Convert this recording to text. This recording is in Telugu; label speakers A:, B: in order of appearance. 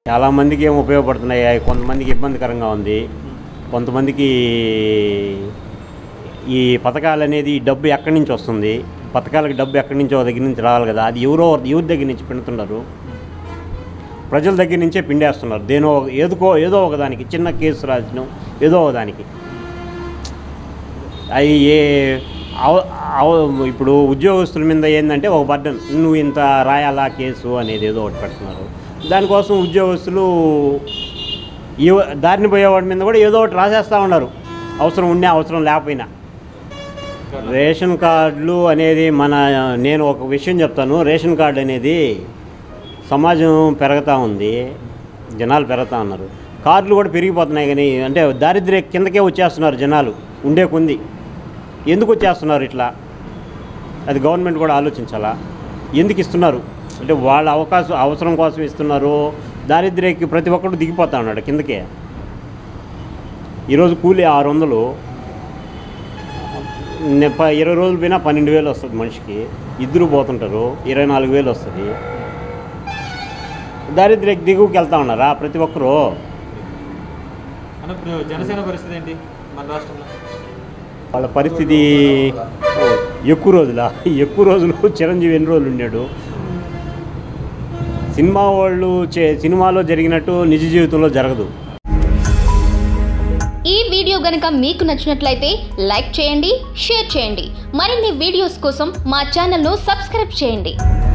A: చాలామందికి ఏం ఉపయోగపడుతున్నాయి అవి కొంతమందికి ఇబ్బందికరంగా ఉంది కొంతమందికి ఈ పథకాలు అనేది ఈ డబ్బు ఎక్కడి నుంచి వస్తుంది పథకాలకు డబ్బు ఎక్కడి నుంచో దగ్గర నుంచి రావాలి కదా అది ఎవరో ఎవరి దగ్గర నుంచి పిండుతున్నారు ప్రజల దగ్గర నుంచే పిండేస్తున్నారు దేనో ఒక- ఏదుకో ఏదో ఒకదానికి చిన్న కేసు రాసిన ఏదో ఒకదానికి అవి ఏ అవ- అవ- ఇప్పుడు ఉద్యోగస్తుల మీద ఏంటంటే ఒక బర్డన్ నువ్వు ఇంత రాయాలా కేసు అనేది ఏదో ఒకటి పెడుతున్నారు దానికోసం ఉద్యోగస్తులు ఈ దారిని పోయేవాడి మీద కూడా ఏదో ఒకటి రాసేస్తూ ఉన్నారు అవసరం ఉన్నా అవసరం లేకపోయినా రేషన్ కార్డులు అనేది మన నేను ఒక విషయం చెప్తాను రేషన్ కార్డు అనేది సమాజం పెరుగుతూ ఉంది జనాలు పెరుగుతూ ఉన్నారు కార్డులు కూడా పెరిగిపోతున్నాయి కానీ అంటే దారిద్ర్య కిందకే వచ్చేస్తున్నారు జనాలు ఉండే కొంది ఎందుకు వచ్చేస్తున్నారు ఇట్లా అది గవర్నమెంట్ కూడా ఆలోచించాలా ఎందుకు ఇస్తున్నారు అంటే వాళ్ళ అవకాశం అవసరం కోసం ఇస్తున్నారు దారిద్ర్యకి ప్రతి ఒక్కరు దిగిపోతా ఉన్నాడు కిందకే ఈరోజు కూలీ ఆరు వందలు నే- ప- ఇరవై రోజులు పోయినా పన్నెండు వేలు వస్తుంది మనిషికి ఇద్దరు పోతుంటారు ఇరవై నాలుగు వేలు వస్తుంది దారిద్ర్య దిగువకి వెళ్తా ఉన్నారా ప్రతి ఒక్కరూ
B: అన్న ఇప్పుడు జనసేన పరిస్థితి ఏంటి మన రాష్ట్రంలో
A: వాళ్ళ పరిస్థితి ఓ, ఎక్కువ రోజుల ఎక్కువ రోజులు చిరంజీవి ఎన్ని రోజులు ఉన్నాడు సినిమా వాళ్ళు చే సినిమాలో జరిగినట్టు నిజ జీవితంలో జరగదు
C: ఈ వీడియో గనుక మీకు నచ్చినట్లయితే లైక్ చేయండి షేర్ చేయండి మరిన్ని వీడియోస్ కోసం మా ఛానల్ను సబ్స్క్రైబ్ చేయండి